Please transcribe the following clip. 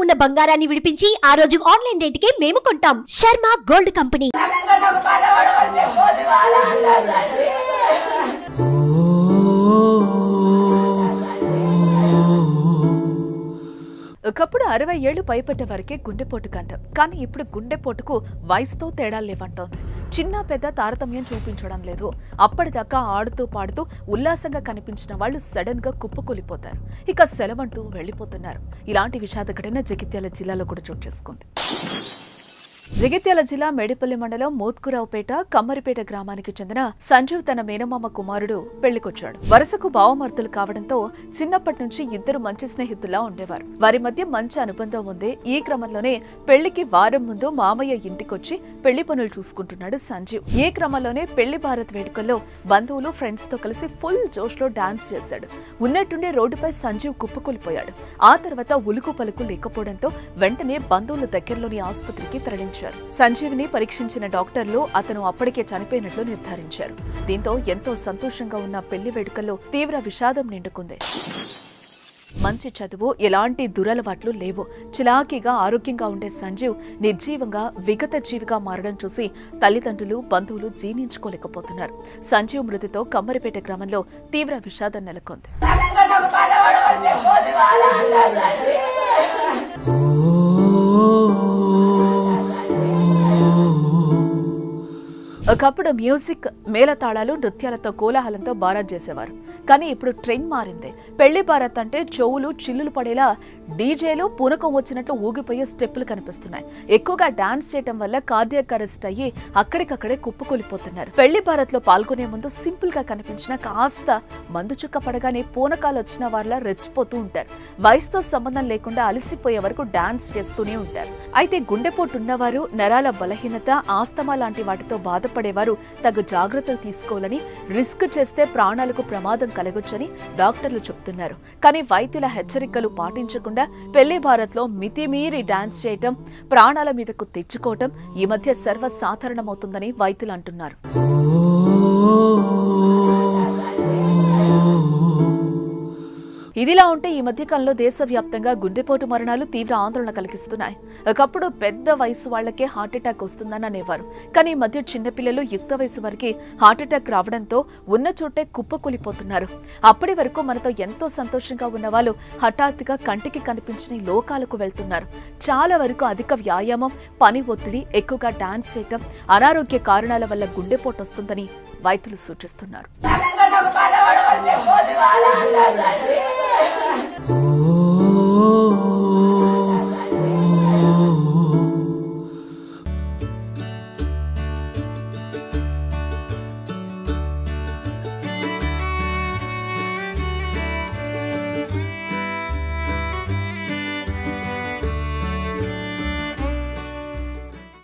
ఉన్న బంగారాన్ని విడిపించి ఆ రోజు ఆన్లైన్ రేటుకే మేము కొంటాం శర్మ గోల్డ్ కంపెనీ ఒకప్పుడు అరవై ఏళ్లు పైపడ్డ వరకే గుండెపోటు కంటాం కానీ ఇప్పుడు గుండెపోటుకు వయసుతో తేడా లేవంటోంది చిన్న పెద్ద తారతమ్యం చూపించడం లేదు అప్పటిదాకా ఆడుతూ పాడుతూ ఉల్లాసంగా కనిపించిన వాళ్ళు సడన్ గా కుప్పకూలిపోతారు ఇక సెలవంటూ వెళ్లిపోతున్నారు ఇలాంటి విషాద ఘటన జగిత్యాల జిల్లాలో కూడా చోటు చేసుకుంది జగిత్యాల జిల్లా మేడిపల్లి మండలం మోత్కురావుపేట కమ్మరిపేట గ్రామానికి చెందిన సంజీవ్ తన మేనమామ కుమారుడు పెళ్లికొచ్చాడు వరుసకు బావమర్తులు కావడంతో చిన్నప్పటి నుంచి ఇద్దరు మంచి స్నేహితులా ఉండేవారు వారి మధ్య మంచి అనుబంధం ఉంది ఈ క్రమంలోనే పెళ్లికి వారం ముందు మామయ్య ఇంటికొచ్చి పెళ్లి పనులు చూసుకుంటున్నాడు సంజీవ్ ఈ క్రమంలోనే పెళ్లి భారత్ వేడుకల్లో బంధువులు ఫ్రెండ్స్ తో కలిసి ఫుల్ జోష్ లో డాన్స్ చేశాడు ఉన్నట్టుండే రోడ్డుపై సంజీవ్ కుప్పకూలిపోయాడు ఆ తర్వాత ఉలుకు పలుకు లేకపోవడంతో వెంటనే బంధువుల దగ్గరలోని ఆసుపత్రికి తరలించారు సంజీవ్ని పరీక్షించిన డాక్టర్లు అతను అప్పటికే చనిపోయినట్లు నిర్ధారించారు దీంతో ఎంతో సంతోషంగా ఉన్న పెళ్లి వేడుకల్లో తీవ్ర విషాదం నిండుకుంది మంచి చదువు ఎలాంటి దురలవాట్లు లేవు చిలాకీగా ఆరోగ్యంగా ఉండే సంజీవ్ నిర్జీవంగా విగత జీవిగా మారడం చూసి తల్లిదండ్రులు బంధువులు జీర్ణించుకోలేకపోతున్నారు సంజీవ్ మృతితో కమ్మరిపేట గ్రామంలో తీవ్ర విషాదం నెలకొంది ఒకప్పుడు మ్యూజిక్ మేళతాళాలు నృత్యాలతో కోలాహలంతో బారాత్ చేసేవారు కానీ ఇప్పుడు ట్రెండ్ మారింది పెళ్లి భారత్ అంటే చెవులు చిల్లులు పడేలా డీజేలు పూనకం వచ్చినట్లు ఊగిపోయే స్టెప్పులు కనిపిస్తున్నాయి ఎక్కువగా డాన్స్ చేయటం వల్ల కార్డియక్ అరెస్ట్ అయ్యి అక్కడికక్కడే కుప్పకూలిపోతున్నారు పెళ్లి భారత్ లో పాల్గొనే ముందు సింపుల్ గా కనిపించిన కాస్త మందు చుక్క పడగానే పూనకాలు వచ్చిన వాళ్ళ రెచ్చిపోతూ ఉంటారు వయసుతో సంబంధం లేకుండా అలసిపోయే వరకు డాన్స్ చేస్తూనే ఉంటారు అయితే గుండెపోటు ఉన్నవారు నరాల బలహీనత ఆస్తమా లాంటి వాటితో బాధపడేవారు తగు జాగ్రత్తలు తీసుకోవాలని రిస్క్ చేస్తే ప్రాణాలకు ప్రమాదం కలగొచ్చని డాక్టర్లు చెప్తున్నారు కానీ వైద్యుల హెచ్చరికలు పాటించకుండా పెళ్లి భారత్ లో మితిమీరి డాన్స్ చేయటం ప్రాణాల మీదకు తెచ్చుకోవటం ఈ మధ్య సర్వసాధారణమవుతుందని వైద్యులు అంటున్నారు ఇదిలా ఉంటే ఈ మధ్య కాలంలో దేశవ్యాప్తంగా గుండెపోటు మరణాలు తీవ్ర ఆందోళన కలిగిస్తున్నాయి ఒకప్పుడు పెద్ద వయసు వాళ్లకే హార్ట్ అటాక్ వస్తుందని అనేవారు కానీ ఈ మధ్య చిన్నపిల్లలు యుక్త వయసు వారికి హార్ట్ అటాక్ రావడంతో ఉన్న చోటే కుప్పకూలిపోతున్నారు అప్పటి వరకు మనతో ఎంతో సంతోషంగా ఉన్న వాళ్ళు హఠాత్తుగా కంటికి కనిపించని లోకాలకు వెళ్తున్నారు చాలా వరకు అధిక వ్యాయామం పని ఒత్తిడి ఎక్కువగా డాన్స్ చేయటం అనారోగ్య కారణాల వల్ల గుండెపోటు వస్తుందని వైద్యులు సూచిస్తున్నారు ఓ